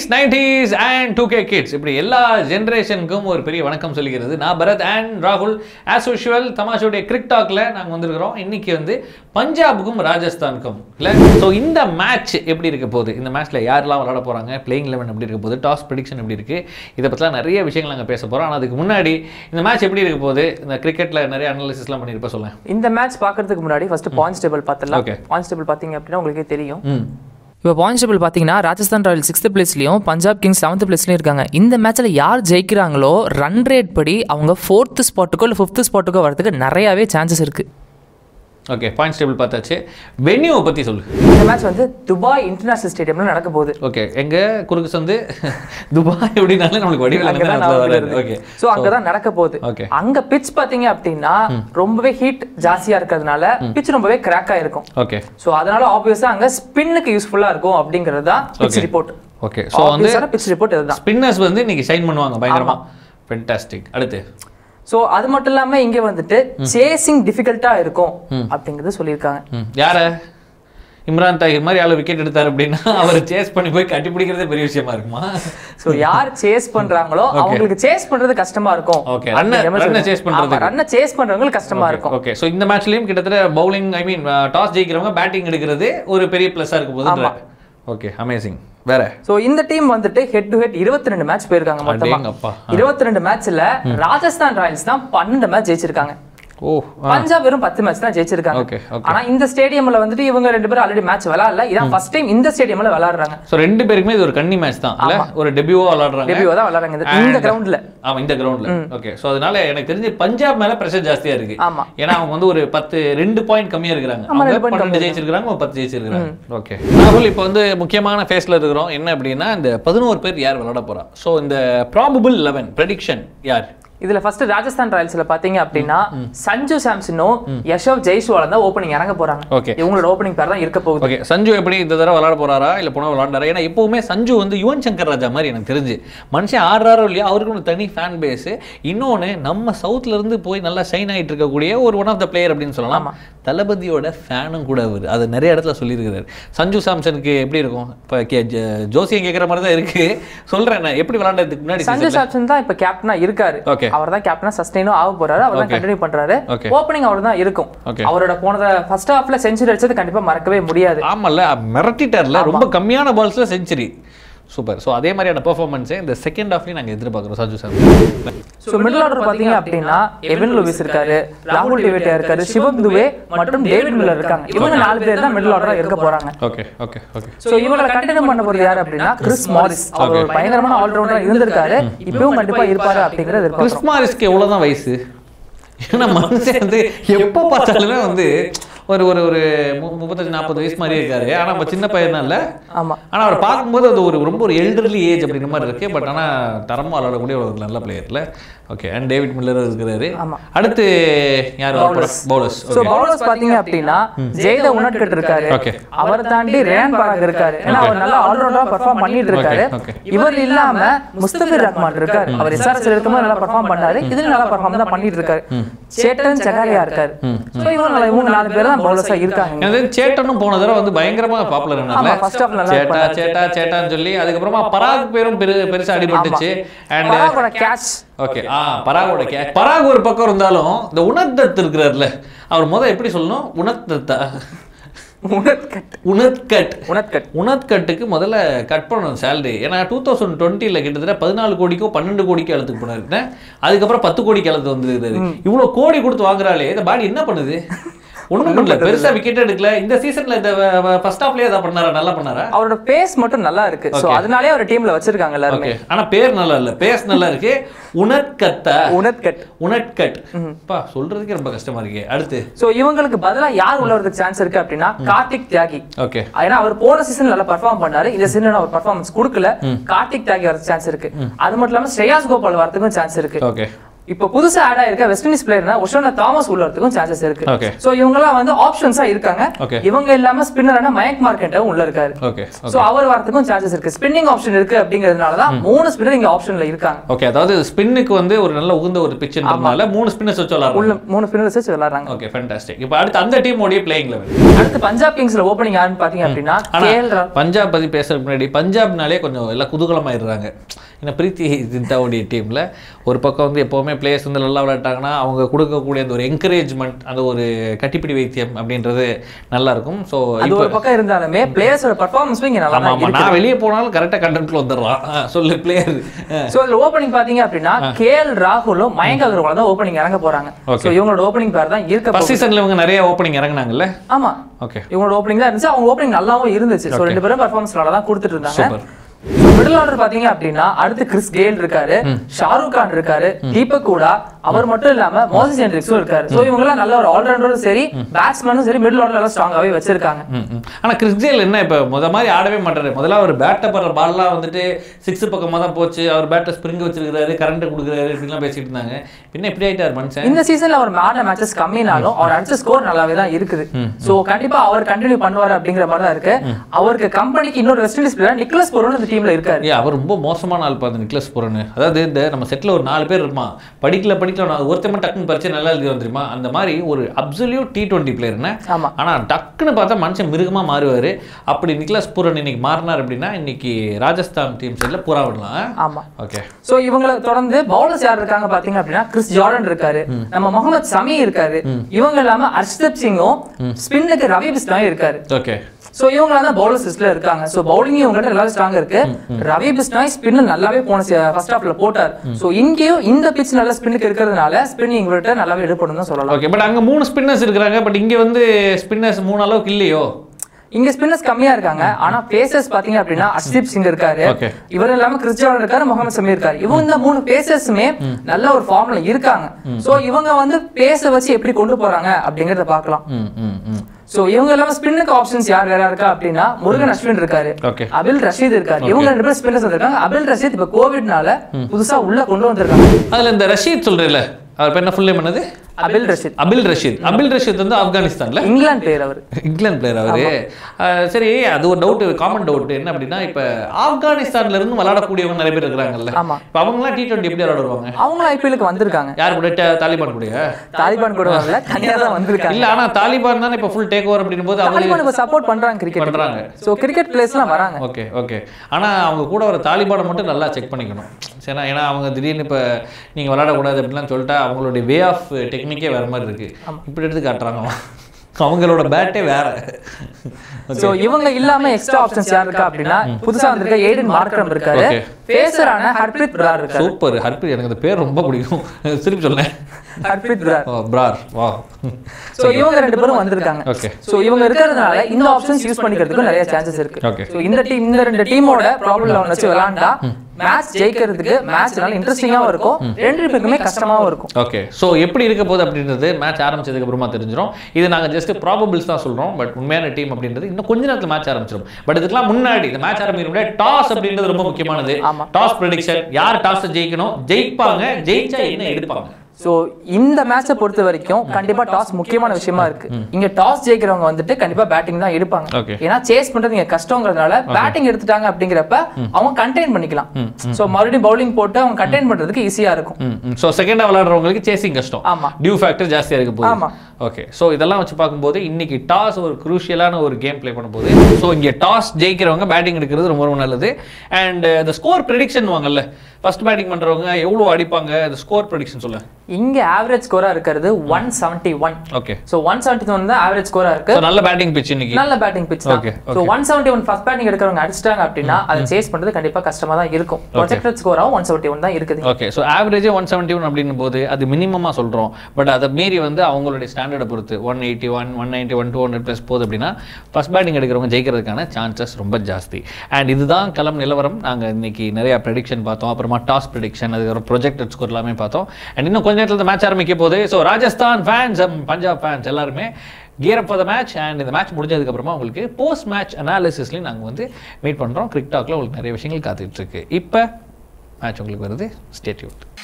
Eighties nineties and two K kids இப்படி எல்லா ஜென்ரேஷனுக்கும் ஒரு பெரிய வணக்கம் சொல்லிக்கிறது நான் பரத் அண்ட் ராகுல் ஆஸ் யூஷுவல் தமாஷுடைய கிரிக் டாக்ல நாங்கள் வந்திருக்கிறோம் இன்னைக்கு வந்து பஞ்சாபுக்கும் ராஜஸ்தானுக்கும் இல்லை ஸோ இந்த மேட்ச் எப்படி இருக்க போகுது இந்த மேட்ச்ல யாரெல்லாம் விளாட போறாங்க பிளேயிங் லெவன் எப்படி இருக்க போகுது டாஸ் ப்ரிடிக்ஷன் எப்படி இருக்கு இதை பற்றிலாம் நிறைய விஷயங்கள் நாங்கள் பேச போகிறோம் ஆனால் அதுக்கு முன்னாடி இந்த மேட்ச் எப்படி இருக்க போகுது இந்த கிரிக்கெட்ல நிறைய அனாலிசிஸ்லாம் பண்ணியிருப்ப சொல்லேன் இந்த மேட்ச் பார்க்கறதுக்கு முன்னாடி ஃபர்ஸ்ட் பாயிண்ட்ஸ் டேபிள் பார்த்துடலாம் Okay. பாயிண்ட்ஸ் டேபிள் பார்த்தீங்க அப்படின்னா உங்களுக்கே தெரியும் ம் இப்போ பாயிண்ட்ஸ் டேபிள் பார்த்தீங்கன்னா ராஜஸ்தான் ராயல் சிக்ஸ்த் பிளேஸ்லையும் பஞ்சாப் கிங்ஸ் செவன்த் பிளேஸ்லையும் இருக்காங்க இந்த மேட்ச்சில் யார் ஜெயிக்கிறாங்களோ ரன் ரேட் படி அவங்க ஃபோர்த் ஸ்பாட்டுக்கோ இல்லை ஃபிஃப்த் ஸ்பாட்டுக்கோ வரதுக்கு நிறையாவே சான்சஸ் இருக்கு ஓகே பாயிண்ட்ஸ் டேபிள் பார்த்தாச்சு வென்யூவை பற்றி சொல்லு இந்த மேட்ச் வந்து துபாய் இன்டர்நேஷனல் ஸ்டேடியம்ல நடக்க போகுது ஓகே எங்க குறுக்கு சந்து துபாய் எப்படினாலும் நம்மளுக்கு வடிவில் அங்கதான் வராது ஞாபகம் ஓகே வருது. So, அங்கதான் நடக்க போகுது Okay. அங்க பிட்ச் பாத்தீங்க அப்படின்னா ரொம்பவே ஹீட் ஜாஸ்தியா இருக்கிறதுனால பிட்ச் ரொம்பவே கிராக் ஆயிருக்கும் ஓகே சோ அதனால ஆப்வியஸா அங்க ஸ்பின்னுக்கு யூஸ்ஃபுல்லா இருக்கும் அப்படிங்கிறது தான் pitch Okay. Report okay so வந்து பிட்ச் ரிப்போர்ட் இதுதான் ஸ்பின்னர்ஸ் வந்து இன்னைக்கு ஷைன் பண்ணுவாங்க பயங்கரமா ஃபென்டாஸ்டிக் அடுத்து சோ அது மட்டும் இல்லாம இங்க வந்துட்டு சேசிங் டிஃபிகல்ட்டா இருக்கும் அப்படிங்கறது சொல்லியிருக்காங்க ம் யார இம்ரான் தாஹிர் மாதிரி ஆளு விக்கெட் எடுத்தார் அப்படின்னா அவர் சேஸ் பண்ணி போய் கட்டி பிடிக்கிறதே பெரிய விஷயமா இருக்குமா சோ யார் சேஸ் பண்றாங்களோ அவங்களுக்கு சேஸ் பண்றது கஷ்டமா இருக்கும் Okay. Run-அ- run-அ chase பண்றதுக்கு. ரன்ன சேஸ் பண்றவங்களுக்கு கஷ்டமா இருக்கும் ஓகே ஸோ இந்த மேட்ச்லயும் கிட்டத்தட்ட பவுலிங் ஐ மீன் டாஸ் ஜெயிக்கிறவங்க பேட்டிங் எடுக்கிறது ஒரு பெரிய ப்ளஸ்ஸாக இருக்க போகுது ஓகே அமேசிங் வேற சோ இந்த டீம் வந்துட்டு ஹெட் டு ஹெட் 22 ரெண்டு மேட்ச் போயிருக்காங்க மொத்தமா அடேங்கப்பா. 22 ரெண்டு மேட்ச்ல ராஜஸ்தான் ராயல்ஸ் தான் பன்னெண்டு மேட்ச் ஜெயிச்சிருக்காங்க ஓ பஞ்சாப் வெறும் பத்து மேட்ச் தான் ஜெயிச்சிருக்காங்க ஓகே ஓகே ஆனா இந்த ஸ்டேடியம்ல வந்துட்டு இவங்க ரெண்டு பேரும் ஆல்ரெடி மேட்ச் விளையாடல இதான் ஃபர்ஸ்ட் டைம் இந்த ஸ்டேடியம்ல விளையாடுறாங்க ஸோ ரெண்டு பேருக்குமே இது ஒரு கன்னி மேட்ச் தான் இல்ல ஒரு டெபியூவா விளாடுறாங்க டெபியூ தான் விளையாடுறாங்க இந்த- இந்த கிரவுண்ட்ல ஆமா இந்த கிரவுண்ட்ல ஓகே சோ அதனால எனக்கு தெரிஞ்சு பஞ்சாப் மேல பிரஷர் ஜாஸ்தியா இருக்கு ஆமா. ஏன்னா அவங்க வந்து ஒரு பத்து ரெண்டு பாயிண்ட் கம்மியா இருக்கிறாங்க ஆமா, அவங்க ரெண்டு point பன்னெண்டு ஜெயிச்சிருக்காங்க அவங்க பத்து ஜெயிச்சிருக்காங்க ஓகே ராகுல் இப்போ வந்து முக்கியமான ஃபேஸ்ல இருக்கிறோம் என்ன அப்படின்னா இந்த பதினோரு பேர் யார் விளையாட போறா சோ இந்த ப்ராபபிள் லெவன் ப்ரெடிக்ஷன் யார் இதுல ஃபர்ஸ்ட் ராஜஸ்தான் ராயல்ஸ்ல பாத்தீங்க அப்படின்னா சஞ்சு சாம்சனும் யஷவ் ஜெய்ஸ்வாலும் தான் ஓப்பனிங் இறங்க போறாங்க Okay. இவங்களோட ஓப்பனிங் பேர் தான் இருக்க போகுது ஓகே சஞ்சு எப்படி இந்த தடவை விளாட போறாரா இல்ல போனா விளாண்டாரா ஏன்னா எப்பவுமே சஞ்சு வந்து யுவன் சங்கர் ராஜா மாதிரி எனக்கு தெரிஞ்சு மனுஷன் ஆடுறாரோ இல்லையா அவருக்கு ஒரு தனி ஃபேன் பேஸ் இன்னொன்னு நம்ம சவுத்ல இருந்து போய் நல்லா ஷைன் ஆயிட்டு இருக்கக்கூடிய ஒரு ஒன் ஆஃப் த பிளேயர் அப்படின்னு சொல்லலாம் தளபதியோட ஃபேனும் கூட அவர் அது நிறைய இடத்துல சொல்லியிருக்கிறாரு சஞ்சு சாம்சனுக்கு எப்படி இருக்கும் இப்போ கே ஜ- ஜோசியம் கேட்குற மாதிரி தான் இருக்கு சொல்றேன் நான் எப்படி விளாண்டதுக்கு முன்னாடி சஞ்சு சாம்சன் தான் இப்ப கேப்டனா இருக்காரு Okay. அவர் தான் கேப்டனா சஸ்டெயினும் ஆக போறாரு அவர் தான் கண்டினியூ பண்றாரு Okay. ஓப்பனிங் அவர் தான் இருக்கும் Okay. அவரோட போனத ஃபர்ஸ்ட் ஹாஃப்ல செஞ்சுரி அடிச்சது கண்டிப்பா மறக்கவே முடியாது ஆமல்ல மிரட்டிட்டார்ல ரொம்ப கம்மியான பால்ஸ்ல செஞ்சுரி சூப்பர் ஸோ அதே மாதிரியான பெர்ஃபார்மன்ஸை இந்த செகண்ட் ஹாஃப்லேயும் நாங்கள் எதிர்பார்க்குறோம் Sanju sir so middle order பாத்தீங்க அப்படின்னா எவன் லூவிஸ் இருக்காரு ராகுல் டிவேட்டியா இருக்காரு சிவம் துவே மற்றும் டேவிட் மில்லர் இருக்காங்க இவங்க நாலு பேர் தான் மிடில் ஆர்டரா இருக்க போறாங்க ஓகே ஓகே ஓகே சோ இவங்களை கண்டினியூ பண்ண போறது யாரு அப்படின்னா கிறிஸ் மாரிஸ் அவர் ஒரு பயங்கரமான ஆல்ரவுண்டரா இருந்திருக்காரு இப்பவும் கண்டிப்பா இருப்பாரு அப்படிங்கறது இருக்கும் கிறிஸ்மாரிஸ்க்கு எவ்வளோதான் வயசு ஏன்னா மனுஷன் வந்து எப்போ பார்த்தாலுமே வந்து ஒரு ஒரு ஒரு மு- முப்பத்தஞ்சு நாற்பது வயசு மாதிரி இருக்காரு ஆனா நம்ம சின்ன பையன் தான் இல்ல ஆமா ஆனா அவர் பார்க்கும்போது அது ஒரு ரொம்ப ஒரு எல்டர்லி ஏஜ் அப்படிங்கிற மாதிரி இருக்கு பட் ஆனா தரமா விளாடக்கூடிய ஒரு நல்ல பிளேயர் இல்ல ஓகே அண்ட் டேவிட் மில்லர் இருக்கிறாரு ஆமா. அடுத்து யார் பவுலர்ஸ் சோ பவுலர்ஸ் பாத்தீங்க அப்படின்னா ஜெயத உணர்கட் இருக்காரு Okay. அவரை தாண்டி ரேன் பராக் இருக்காரு ஏன்னா அவர் நல்லா ஆல்ரவுண்டரா பெர்ஃபார்ம் பண்ணிட்டு இருக்காரு Okay, okay. இவர் இல்லாம முஸ்தபிர் ரஹ்மான் இருக்காரு அவர் எஸ்ஆர்எஸ் இருக்கும்போது நல்லா பெர்ஃபார்ம் பண்ணாரு இதுல நல்லா பெர்ஃபார்ம் தான் பண்ணிட்டு இருக்காரு சேட்டன் சகாரியா இருக்காரு சோ இவங்க இவங்க நாலு பேர் தான் பவுலர்ஸா இருக்காங்க எனக்கு சேட்டனும் போன தடவை வந்து பயங்கரமா பாப்புலர் ஆமா, first half நல்லா சேட்டா பண்ணாரு. சேட்டா சேட்டான்னு சொல்லி அதுக்கப்புறமா பராக் பேரும் பெரு பெருசா அடிபட்டுச்சு அண்ட் பராகோட கேட்ச் ஓகே ஆ பராகோட கே பராக் ஒரு பக்கம் இருந்தாலும் இந்த உணர்தத் இருக்கிறார்ல அவர் முத எப்படி சொல்லணும் உணர்தத்தா உணர்கட் உணர்கட் உணர்கட் உணர்கட்டுக்கு முதல்ல கட் பண்ணணும் சேலரி ஏன்னா டூ தௌசண்ட் டுவெண்ட்டியில் கிட்டத்தட்ட பதினாலு கோடிக்கோ பன்னெண்டு கோடிக்கோ எழுத்துக்கு போனாரு அதுக்கப்புறம் பத்து கோடிக்கு எழுத்து வந்துருக்காரு இவ்வளோ கோடி கொடுத்து வாங்குறாளே இந்த பாடி என்ன பண்ணுது ஒண்ணும் பண்ணல பெருசா விக்கெட் எடுக்கல இந்த சீசன்ல இந்த ஃபர்ஸ்ட் ஹாஃப்லயே ஏதாவது பண்ணாரா நல்லா பண்ணாரா அவரோட பேஸ் மட்டும் நல்லா இருக்கு சோ அதனாலே அவர் டீம்ல வச்சிருக்காங்க எல்லாருமே ஓகே ஆனா பேர் நல்லா இல்ல பேஸ் நல்லா இருக்கு உணர்கத்த உணர்கட் உணர்கட் பா சொல்றதுக்கே ரொம்ப கஷ்டமா இருக்கே அடுத்து சோ இவங்களுக்கு பதிலா யார் உள்ள வரதுக்கு சான்ஸ் இருக்கு அப்படின்னா கார்த்திக் தியாகி ஓகே ஏன்னா அவர் போன சீசன் நல்லா பெர்ஃபார்ம் பண்ணாரு இந்த சீசன் அவர் பெர்ஃபார்மன்ஸ் கொடுக்கல கார்த்திக் தியாகி வரதுக்கு சான்ஸ் இருக்கு அது மட்டும் இல்லாம ஸ்ரேயாஸ் கோபால் வரதுக்கும் சான்ஸ் இருக்கு ஓகே இப்போ புதுசா ஆட் ஆயிருக்க வெஸ்ட் இண்டீஸ் பிளேயர்னா ஒஷோனா தாமஸ் உள்ள வரதுக்கும் சான்சஸ் இருக்கு Okay. சோ இவங்கலாம் வந்து ஆப்ஷன்ஸா இருக்காங்க Okay. இவங்க இல்லாம ஸ்பின்னரான மயக் மார்க்கெட்டும் உள்ள இருக்காரு ஓகே சோ அவர் வரதுக்கும் சான்சஸ் இருக்கு ஸ்பின்னிங் ஆப்ஷன் இருக்கு அப்படிங்கிறதுனால தான் மூணு ஸ்பின்னர் இங்க ஆப்ஷன்ல இருக்காங்க ஓகே அதாவது ஸ்பின்னுக்கு வந்து ஒரு நல்ல உகந்த ஒரு பிச்சுன்றதுனால மூணு ஸ்பின்னர்ஸ் வச்சு விளாடுறாங்க உள்ள மூணு ஸ்பின்னர்ஸ் வச்சு விளையாடுறாங்க ஓகே ஃபேண்டாஸ்டிக் இப்போ அடுத்து அந்த டீமோடைய பிளேயிங் லெவல் அடுத்து பஞ்சாப் கிங்ஸ்ல ஓப்பனிங் யாருன்னு பாத்தீங்க அப்படின்னா ஆனா கேஎல் பஞ்சாப் பத்தி பேசுறதுக்கு முன்னாடி பஞ்சாப்னாலே கொஞ்சம் எல்லாம் குதூகலமாயிடுறாங்க ஏன்னா பிரீத்தி ஜிந்தாவுடைய டீம்ல ஒரு பக்கம் வந்து எப்போவுமே பிளேயர்ஸ் வந்து நல்லா விளையாட்டாங்கன்னா அவங்க கொடுக்கக்கூடிய அந்த ஒரு என்கரேஜ்மெண்ட் அந்த ஒரு கட்டிப்பிடி வைத்தியம் அப்படின்றது நல்லா இருக்கும் ஸோ அது ஒரு பக்கம் இருந்தாலுமே பிளேயர்ஸோட பர்ஃபார்மன்ஸ் இங்க நல்லா ஆமா ஆமா நான் வெளியே போனாலும் கரெக்டாக கண்டென்ட்ல வந்துடுறான் ஆ, சொல்லு பிளேயர் சோ இதுல ஓப்பனிங் பாத்தீங்க அப்படின்னா கேஎல் ராகுலும் மயங்க் அகர்வால் தான் ஓப்பனிங் இறங்க போறாங்க சோ இவங்களோட ஓப்பனிங் பேர் தான் இருக்க ஃபர்ஸ்ட் சீசன்ல இவங்க நிறைய ஓப்பனிங் இறங்குனாங்கல்ல ஆமா ஓகே இவங்களோட ஓப்பனிங் தான் இருந்துச்சு அவங்க ஓப்பனிங் நல்லாவும் இருந்துச்சு சோ ரெண்டு பேரும் பர்ஃபார்மன்ஸ் நல்லா தான் கொடுத்துட்டு இருந்தாங்க சூப்பர் மிடில் ஆர்டர் பாத்தீங்க அப்படின்னா அடுத்து கிறிஸ் கெயில் இருக்காரு ஷாருக் கான் இருக்காரு தீபக் கூடா அவர் மட்டும் இல்லாம மோசஸ் ஹென்ரிக்ஸும் இருக்காரு சோ இவங்க எல்லாம் நல்ல ஒரு ஆல்ரவுண்டரும் சரி பேட்ஸ்மேனும் சரி மிடில் ஆர்டர் எல்லாம் ஸ்ட்ராங்காவே வச்சிருக்காங்க ம், ம். ஆனா கிறிஸ் கெயில் என்ன இப்ப முத மாதிரி ஆடவே மாட்டாரு முதல்ல அவர் பேட்டை படுற பால்லாம் வந்துட்டு சிக்ஸ் பக்கமா தான் போச்சு அவர் பேட்டை ஸ்ப்ரிங் வச்சிருக்காரு கரண்ட் கொடுக்குறாரு இப்படிலாம் பேசிட்டு இருந்தாங்க பின்ன எப்படி ஆயிட்டார் மனுஷன் இந்த சீசன்ல அவர் ஆடின மேட்சஸ் கம்மினாலும் அவர் அடிச்ச ஸ்கோர் நல்லாவே தான் இருக்குது சோ கண்டிப்பா அவர் கண்டினியூ பண்ணுவாரு அப்படிங்கிற மாதிரி தான் இருக்கு அவருக்கு கம்பெனிக்கு இன்னொரு வெஸ்ட் இண்டீஸ் பிளேயர் நிக்கலஸ் போரோன்னு இந்த டீம்ல இருக்காரு ஏய் அவர் ரொம்ப மோசமான ஆள் பார்த்து நிக்லஸ் புரன் அதாவது இந்த நம்ம செட்டில் ஒரு நாலு பேர் இருப்பான் படிக்கல படிக்கல நான் ஒருத்தன் டக்குன்னு பரிச்சை நல்லா எழுதி வந்துருமா அந்த மாதிரி ஒரு அப்சல்யூட் டி டுவெண்ட்டி பிளேயர்னு ஆமா ஆனா டக்குன்னு பார்த்தா மனுஷன் மிருகமா மாறுவாரு அப்படி நிக்லஸ் புரன் இன்னைக்கு மாறினார் அப்படின்னா இன்னைக்கு ராஜஸ்தான் டீம் சைடில் புறா விடலாம் ஆமா ஓகே சோ இவங்களை தொடர்ந்து பவுலர்ஸ் யார் இருக்காங்க பாத்தீங்க அப்படின்னா கிறிஸ் ஜார்டன் இருக்காரு நம்ம முகமது சமி இருக்காரு இவங்க இல்லாம அர்ஷ்தப் சிங்கும் ஸ்பின்னுக்கு ரவி பிஸ்னாயும் இருக்காரு ஓகே சோ இவங்க தான் பவுலர்ஸ் லிஸ்ட்ல இருக்காங்க சோ பவுலிங் இவங்ககிட்ட நல்லா ஸ்ட்ராங்கா இருக்கு ரவி பிஸ்னாய் ஸ்பின் நல்லாவே போன ஃபர்ஸ்ட் ஹாஃப்ல போட்டார் சோ இங்கேயும் இந்த பிட்ச் நல்ல ஸ்பின்னுக்கு இருக்கிறதுனால ஸ்பின் இவங்ககிட்ட நல்லாவே எடுப்படும் தான் சொல்லலாம் ஓகே பட் அங்க மூணு ஸ்பின்னர்ஸ் இருக்கிறாங்க பட் இங்க வந்து ஸ்பின்னர்ஸ் மூணு அளவுக்கு இல்லையோ இங்க ஸ்பின்னர்ஸ் கம்மியா இருக்காங்க ஆனா பேசர்ஸ் பாத்தீங்க அப்படின்னா அர்ஷ்தீப் சிங் இருக்காரு Okay. இவர் இல்லாம கிறிஸ் ஜார்டன் இருக்காரு முகமது சமி இருக்காரு இவங்க இந்த மூணு பேசர்ஸுமே நல்ல ஒரு ஃபார்ம்ல இருக்காங்க சோ இவங்க வந்து பேச வச்சு எப்படி கொண்டு போறாங்க அப்படிங்கறத பார்க்கலாம் ம் ம் ம் சோ இவங்க இல்லாம ஸ்பின்னுக்கு ஆப்ஷன்ஸ் யார் வேற இருக்கா அப்படின்னா முருகன் அஸ்வின் இருக்காரு ஓகே அபில் ரஷீத் இருக்காரு இவங்க ரெண்டு பேரும் ஸ்பின்னர்ஸ் வந்திருக்காங்க அபில் ரஷீத் இப்ப கோவிட்னால புதுசா உள்ள கொண்டு வந்திருக்காங்க அதுல இந்த ரஷீத் சொல்றேன்ல அவர் பேர் என்ன ஃபுல் நேம் என்னது அபில் ரஷீத் அபில் ரஷீத் அபில் ரஷீத் வந்து ஆப்கானிஸ்தான்ல இங்கிலாந்து பிளேயர் அவர் இங்கிலாந்து பிளேயர் அவரு அஹ் சரி அது ஒரு டவுட் காமன் டவுட் என்ன அப்படின்னா இப்ப ஆப்கானிஸ்தான்ல இருந்து விளையாடக்கூடியவங்க நிறைய பேர் இருக்கிறாங்கல்ல ஆமா. இப்ப அவங்கலாம் டி டுவெண்ட்டி எப்படி விளையாடுவாங்க அவங்களும் ஐபிஎலுக்கு வந்திருக்காங்க யார் கூட ட- தாலிபான் கூட தாலிபான் கூட வரல தனியா தான் வந்திருக்காங்க இல்ல ஆனா தாலிபான் தானே இப்ப ஃபுல் டேக் ஓவர் அப்படின்னும் போது அவங்க தாலிபான் இப்ப சப்போர்ட் பண்றாங்க கிரிக்கெட் பண்றாங்க சோ கிரிக்கெட் பிளேயர்ஸ்லாம் வராங்க ஓகே ஓகே ஆனா அவங்க கூட ஒரு தாலிபானை மட்டும் நல்லா செக் பண்ணிக்கணும் சரி ஏன்னா அவங்க திடீர்னு இப்ப நீங்க விளையாடக்கூடாது அப்படிலாம் சொல்லிட்டா அவங்களுடைய வே ஆஃப் டெக்னிக்கே வேற மாதிரி இருக்கு இப்படி எடுத்து காட்டுறாங்க அவங்களோட பேட்டே வேற சோ இவங்க இல்லாம எக்ஸ்ட்ரா ஆப்ஷன்ஸ் யார் இருக்கா அப்படின்னா புதுசா வந்திருக்க ஏடன் மார்க்ரம் இருக்காரு Okay. பேசரான ஹர்ப்ரீத் பிரார் இருக்காரு சூப்பர் ஹர்பி எனக்கு அந்த பேர் ரொம்ப பிடிக்கும் திருப்பி சொல்லேன் ஹர்ப்ரீத் பிரார் ஓ பிரார் வா சோ இவங்க ரெண்டு பேரும் வந்திருக்காங்க ஓகே சோ இவங்க இருக்கிறதுனால இந்த ஆப்ஷன்ஸ் யூஸ் பண்ணிக்கிறதுக்கு நிறைய சான்சஸ் இருக்கு Okay. சோ இந்த டீம் இந்த ரெண்டு டீமோட ப்ராப்ளம் லெவல் வச்சு விளையாண்டா மேட்ச் ஜெயிக்கிறதுக்கு மேட்ச் நல்ல இன்ட்ரெஸ்டிங்காவும் இருக்கும் ரெண்டு பேருக்குமே கஷ்டமாவும் இருக்கும் ஓகே ஸோ எப்படி இருக்க போகுது அப்படின்றது மேட்ச் ஆரம்பிச்சதுக்கு அப்புறமா தெரிஞ்சிடும் இது நாங்கள் ஜஸ்ட் ப்ராபபிள்ஸ் தான் சொல்கிறோம் பட் உண்மையான டீம் அப்படின்றது இன்னும் கொஞ்ச நேரத்தில் மேட்ச் ஆரம்பிச்சிடும் பட் இதுக்கெல்லாம் முன்னாடி இந்த மேட்ச் ஆரம்பிக்கிற முன்னாடி டாஸ் அப்படின்றது ரொம்ப முக்கியமானது ஆமா. டாஸ் ப்ரெடிக்ஷன் யார் டாஸ் ஜெயிக்கணும் ஜெயிப்பாங்க ஜெயிச்சா என்ன எடுப்பாங்க சோ இந்த மேட்சை பொறுத்த வரைக்கும் கண்டிப்பா டாஸ் முக்கியமான விஷயமா இருக்கு இங்க டாஸ் ஜெயிக்கிறவங்க வந்துட்டு கண்டிப்பா பேட்டிங் தான் எடுப்பாங்க Okay. ஏன்னா சேஸ் பண்றது இங்க கஷ்டங்கிறதுனால பேட்டிங் எடுத்துட்டாங்க அப்படிங்கிறப்ப அவங்க கண்டெயின் பண்ணிக்கலாம் சோ மறுபடியும் பவுலிங் போட்டு அவங்க கண்டெயின் பண்றதுக்கு ஈஸியா இருக்கும் ம் ஸோ செகண்டாக விளையாடுறவங்களுக்கு சேசிங் கஷ்டம் ஆமா டியூ ஃபேக்டர் ஜாஸ்தியாக இருக்க ஆமா. போகுது ஓகே ஸோ இதெல்லாம் வச்சு பார்க்கும்போது இன்னைக்கு டாஸ் ஒரு குரூஷியலான ஒரு கேம் ப்ளே பண்ணும்போது ஸோ இங்கே டாஸ் ஜெயிக்கிறவங்க பேட்டிங் எடுக்கிறது ரொம்ப ரொம்ப நல்லது அண்ட் இந்த ஸ்கோர் ப்ரெடிக்ஷன் வாங்கல்ல ஃபர்ஸ்ட் பேட்டிங் பண்ணுறவங்க எவ்வளோ அடிப்பாங்க இந்த ஸ்கோர் ப்ரெடிக்ஷன் சொல்ல இங்க ஆவரேஜ் ஸ்கோரா இருக்கிறது one seventy one okay so one seventy one தான் ஆவரேஜ் ஸ்கோரா இருக்கு ஸோ நல்ல பேட்டிங் பிச் இன்னைக்கு நல்ல பேட்டிங் பிச் தான் Okay, so one seventy one first batting எடுக்கிறவங்க அடிச்சிட்டாங்க அப்படின்னா அதை சேஸ் பண்றது கண்டிப்பா கஷ்டமா தான் இருக்கும் ப்ரொஜெக்டட் ஸ்கோராவும் ஒன் செவன்டி ஒன் தான் இருக்குது ஓகே ஸோ ஆவரேஜே ஒன் செவன்ட்டி ஒன் அப்படின்னும் போது அது மினிமமாக சொல்கிறோம் பட் அதை மீறி வந்து அவங்களுடைய ஸ்டாண்டர்டை பொறுத்து one eighty one one ninety one two hundred plus போகுது அப்படின்னா ஃபர்ஸ்ட் பேட்டிங் எடுக்கிறவங்க ஜெயிக்கிறதுக்கான சான்சஸ் ரொம்ப ஜாஸ்தி அண்ட் இதுதான் களம் நிலவரம் நாங்கள் இன்னைக்கு நிறைய ப்ரெடிக்ஷன் பார்த்தோம் அப்புறமா டாஸ் ப்ரெடிக்ஷன் அதுக்கப்புறம் ப்ரொஜெக்டட் ஸ்கோர் எல்லாமே பார்த்தோம் அண்ட் இன்னும் கொஞ்ச நேரத்தில் மேட்ச் ஆரம்பிக்க போகுது so Rajasthan fans Punjab fans எல்லாருமே gear up the match and இந்த மேட்ச் முடிஞ்சதுக்கப்புறமா உங்களுக்கு போஸ்ட் மேட்ச் அனாலிசிஸ்லையும் நாங்கள் வந்து மீட் பண்ணுறோம் கிரிக்டாக்ல உங்களுக்கு நிறைய விஷயங்கள் காத்துட்டு இருக்கு இப்போ மேட்ச் உங்களுக்கு வருது ஸ்டேட்யூட்